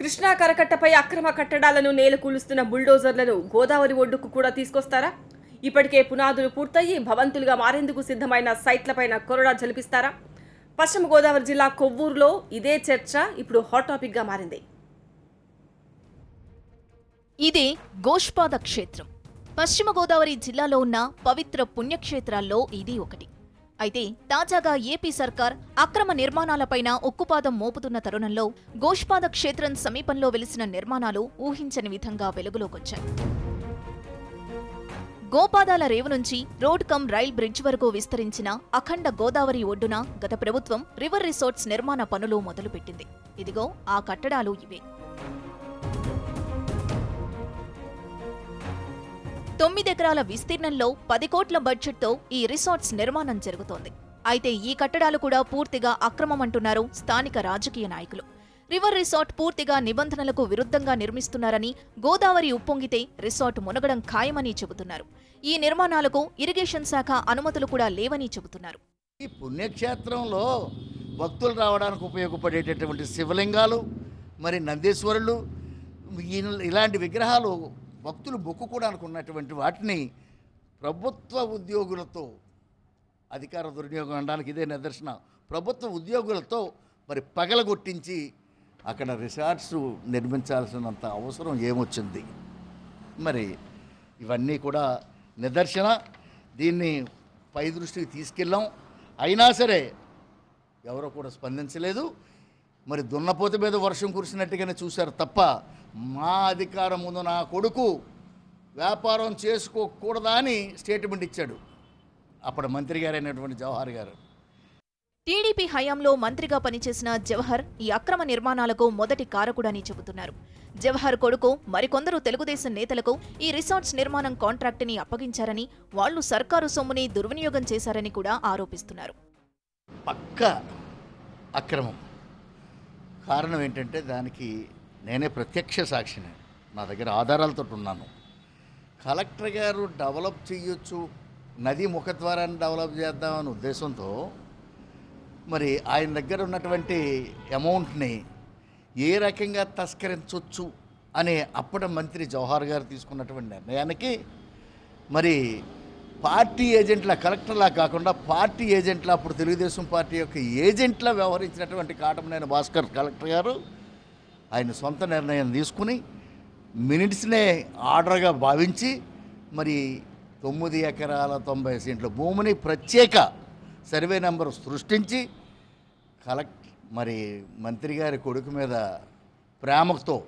కృష్ణా కరకట్టపై అక్రమ కట్టడాలను నేలకూలుస్తున్న బుల్డోజర్లను గోదావరి ఒడ్డుకు కూడా తీసుకొస్తారా ఇప్పటికే పునాదులు పూర్తయి భవంతులుగా మారేందుకు సిద్ధమైన సైట్లపైన కొరడా జలిపిస్తారా పశ్చిమ గోదావరి జిల్లా కొవ్వూరులో ఇదే చర్చ ఇప్పుడు హాట్ టాపిక్గా మారింది ఇదే గోష్పాద క్షేత్రం పశ్చిమ గోదావరి జిల్లాలో ఉన్న పవిత్ర పుణ్యక్షేత్రాల్లో ఇది ఒకటి అయితే తాజాగా ఏపీ సర్కార్ అక్రమ నిర్మాణాలపైన ఉక్కుపాదం మోపుతున్న తరుణంలో గోష్పాద క్షేత్రం సమీపంలో వెలిసిన నిర్మాణాలు ఊహించని విధంగా వెలుగులోకొచ్చాయి గోపాదాల రేవు నుంచి రోడ్ కమ్ రైల్ బ్రిడ్జ్ వరకు విస్తరించిన అఖండ గోదావరి ఒడ్డున గత ప్రభుత్వం రివర్ రిసార్ట్స్ నిర్మాణ పనులు మొదలుపెట్టింది ఇదిగో ఆ కట్టడాలు ఇవే తొమ్మిదెకరాల విస్తీర్ణంలో పది కోట్ల బడ్జెట్తో ఈ రిసార్ట్స్ నిర్మాణం జరుగుతోంది అయితే ఈ కట్టడాలు కూడా పూర్తిగా అక్రమమంటున్నారు స్థానిక రాజకీయ నాయకులు రివర్ రిసార్ట్ పూర్తిగా నిబంధనలకు విరుద్ధంగా నిర్మిస్తున్నారని గోదావరి ఉప్పొంగితే రిసార్ట్ మునగడం ఖాయమని చెబుతున్నారు ఈ నిర్మాణాలకు ఇరిగేషన్ శాఖ అనుమతులు కూడా లేవని చెబుతున్నారు ఈ పుణ్యక్షేత్రంలో భక్తులు రావడానికి ఉపయోగపడేటటువంటి శివలింగాలు మరి నందీశ్వరులు ఈ- ఇలాంటి విగ్రహాలు భక్తులు మొక్కుకోవడానికి ఉన్నటువంటి వాటిని ప్రభుత్వ ఉద్యోగులతో అధికార దుర్వినియోగం అనడానికి ఇదే నిదర్శన ప్రభుత్వ ఉద్యోగులతో మరి పగలగొట్టించి అక్కడ రిసార్ట్స్ నిర్మించాల్సినంత అవసరం ఏమొచ్చింది మరి ఇవన్నీ కూడా నిదర్శన దీన్ని పై దృష్టికి తీసుకెళ్ళాం అయినా సరే ఎవరో కూడా స్పందించలేదు మరి దున్నపోత మీద వర్షం కురిసినట్టుగానే చూశారు తప్ప మా అధికారం ముందు నా కొడుకు వ్యాపారం చేసుకోకూడదా అని స్టేట్మెంట్ ఇచ్చాడు అప్పుడు మంత్రి గారైనటువంటి జవహర్ గారు టీడీపీ హయాంలో మంత్రిగా పనిచేసిన జవహర్ ఈ అక్రమ నిర్మాణాలకు మొదటి కారకుడని చెబుతున్నారు జవహర్ కొడుకు మరికొందరు తెలుగుదేశం నేతలకు ఈ రిసార్ట్స్ నిర్మాణం కాంట్రాక్టుని అప్పగించారని వాళ్లు సర్కారు సొమ్ముని దుర్వినియోగం చేశారని కూడా ఆరోపిస్తున్నారు పక్క అక్రమం కారణం ఏంటంటే దానికి నేనే ప్రత్యక్ష సాక్షిని నా దగ్గర ఆధారాలతో ఉన్నాను కలెక్టర్ గారు డెవలప్ చేయొచ్చు నది ముఖద్వారాన్ని డెవలప్ చేద్దామనే ఉద్దేశంతో మరి ఆయన దగ్గర ఉన్నటువంటి అమౌంట్ని ఏ రకంగా తస్కరించవచ్చు అనే అప్పటి మంత్రి జవహర్ గారు తీసుకున్నటువంటి నిర్ణయానికి మరి పార్టీ ఏజెంట్ల కలెక్టర్లా కాకుండా పార్టీ ఏజెంట్ల అప్పుడు తెలుగుదేశం పార్టీ యొక్క ఏజెంట్లా వ్యవహరించినటువంటి కాటమనేని భాస్కర్ కలెక్టర్ గారు ఆయన సొంత నిర్ణయం తీసుకుని మినిట్స్నే ఆర్డర్గా భావించి మరి తొమ్మిది ఎకరాల తొంభై సెంట్ల భూమిని ప్రత్యేక సర్వే నెంబర్ సృష్టించి కలెక్ట్ మరి మంత్రి గారి కొడుకు మీద ప్రేమతో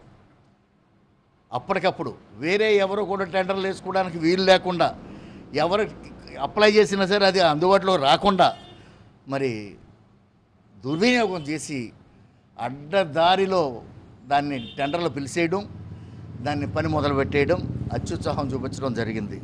అప్పటికప్పుడు వేరే ఎవరు కూడా టెండర్లు వేసుకోవడానికి వీలు లేకుండా ఎవరు అప్లై చేసినా సరే అది అందుబాటులో రాకుండా మరి దుర్వినియోగం చేసి అడ్డదారిలో దాన్ని టెండర్లు పిలిచేయడం దాన్ని పని మొదలుపెట్టేయడం అత్యుత్సాహం చూపించడం జరిగింది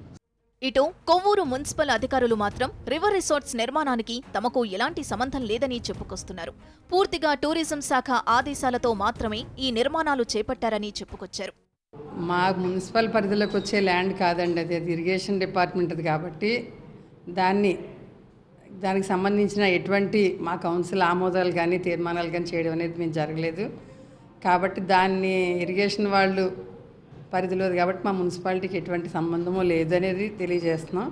ఇటు కొవ్వూరు మున్సిపల్ అధికారులు మాత్రం రివర్ రిసార్ట్స్ నిర్మాణానికి తమకు ఎలాంటి సంబంధం లేదని చెప్పుకొస్తున్నారు పూర్తిగా టూరిజం శాఖ ఆదేశాలతో మాత్రమే ఈ నిర్మాణాలు చేపట్టారని చెప్పుకొచ్చారు మా మున్సిపల్ పరిధిలోకి వచ్చే ల్యాండ్ కాదండి అది అది ఇరిగేషన్ డిపార్ట్మెంట్ అది కాబట్టి దాన్ని దానికి సంబంధించిన ఎటువంటి మా కౌన్సిల్ ఆమోదాలు కానీ తీర్మానాలు కానీ చేయడం అనేది మేము జరగలేదు కాబట్టి దాన్ని ఇరిగేషన్ వాళ్ళు పరిధిలోది కాబట్టి మా మున్సిపాలిటీకి ఎటువంటి సంబంధము లేదనేది తెలియజేస్తున్నాం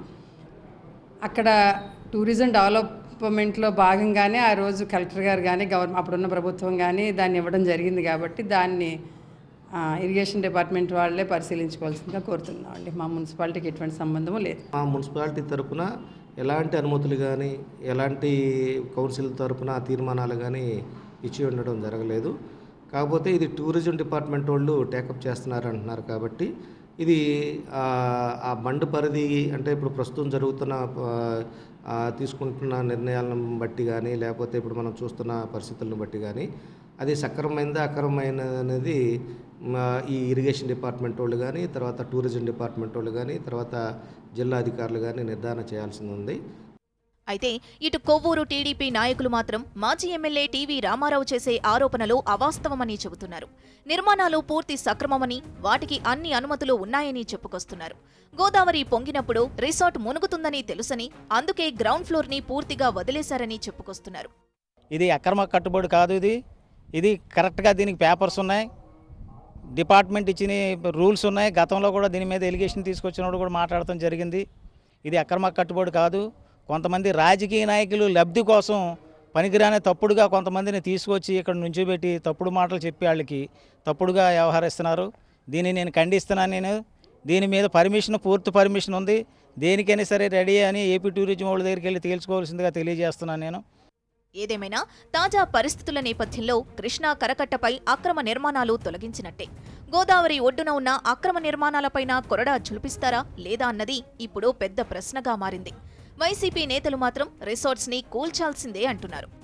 అక్కడ టూరిజం డెవలప్మెంట్లో భాగంగానే ఆ రోజు కలెక్టర్ గారు కానీ గవర్నమెంట్ అప్పుడున్న ప్రభుత్వం కానీ దాన్ని ఇవ్వడం జరిగింది కాబట్టి దాన్ని ఆ, ఇరిగేషన్ డిపార్ట్మెంట్ వాళ్ళే పరిశీలించుకోవాల్సిందిగా కోరుతున్నాం అండి మా మున్సిపాలిటీకి ఎటువంటి సంబంధము లేదు మా మున్సిపాలిటీ తరపున ఎలాంటి అనుమతులు కానీ ఎలాంటి కౌన్సిల్ తరపున తీర్మానాలు కానీ ఇచ్చి ఉండడం జరగలేదు కాకపోతే ఇది టూరిజం డిపార్ట్మెంట్ వాళ్ళు టేకప్ చేస్తున్నారు అంటున్నారు కాబట్టి ఇది ఆ, ఆ బండ్ పరిధి అంటే ఇప్పుడు ప్రస్తుతం జరుగుతున్న ఆ, ఆ, తీసుకుంటున్న నిర్ణయాలను బట్టి కానీ లేకపోతే ఇప్పుడు మనం చూస్తున్న పరిస్థితులను బట్టి కానీ అది సక్రమైందా అక్రమమైనది అనేది మా ఈ ఇరిగేషన్ డిపార్ట్మెంట్ వాళ్ళు కానీ తర్వాత టూరిజం డిపార్ట్మెంట్ వాళ్ళు కానీ తర్వాత జిల్లా అధికారులు కానీ నిర్ధారణ చేయాల్సి ఉంది అయితే ఇటు కొవ్వూరు టీడీపీ నాయకులు మాత్రం మాజీ ఎమ్మెల్యే టీవీ రామారావు చేసే ఆరోపణలు అవాస్తవమని చెబుతున్నారు నిర్మాణాలు పూర్తి సక్రమమని వాటికి అన్ని అనుమతులు ఉన్నాయని చెప్పుకొస్తున్నారు గోదావరి పొంగినప్పుడు రిసార్ట్ మునుగుతుందని తెలుసని అందుకే గ్రౌండ్ ఫ్లోర్ని పూర్తిగా వదిలేశారని చెప్పుకొస్తున్నారు ఇది అక్రమ కట్టుబడి కాదు ఇది ఇది కరెక్ట్గా దీనికి పేపర్స్ ఉన్నాయి డిపార్ట్మెంట్ ఇచ్చిన రూల్స్ ఉన్నాయి గతంలో కూడా దీని మీద ఎలిగేషన్ తీసుకొచ్చినప్పుడు కూడా మాట్లాడటం జరిగింది ఇది అక్రమ కట్టుబడి కాదు కొంతమంది రాజకీయ నాయకులు లబ్ధి కోసం పనికిరాని తప్పుడుగా కొంతమందిని తీసుకొచ్చి ఇక్కడ నుంచోబెట్టి తప్పుడు మాటలు చెప్పి వాళ్ళకి తప్పుడుగా వ్యవహరిస్తున్నారు దీన్ని నేను ఖండిస్తున్నాను నేను దీని మీద పర్మిషన్ పూర్తి పర్మిషన్ ఉంది దేనికైనా సరే రెడీ అని ఏపీ టూరిజం వాళ్ళ దగ్గరికి వెళ్ళి తేల్చుకోవాల్సిందిగా తెలియజేస్తున్నాను నేను ఏదేమైనా తాజా పరిస్థితుల నేపథ్యంలో కృష్ణా కరకట్టపై అక్రమ నిర్మాణాలు తొలగించినట్టే గోదావరి ఒడ్డున ఉన్న అక్రమ నిర్మాణాలపైన కొరడా ఝులిపిస్తారా లేదా అన్నది ఇప్పుడు పెద్ద ప్రశ్నగా మారింది వైసీపీ నేతలు మాత్రం రిసార్ట్స్ ని కూల్చాల్సిందే అంటున్నారు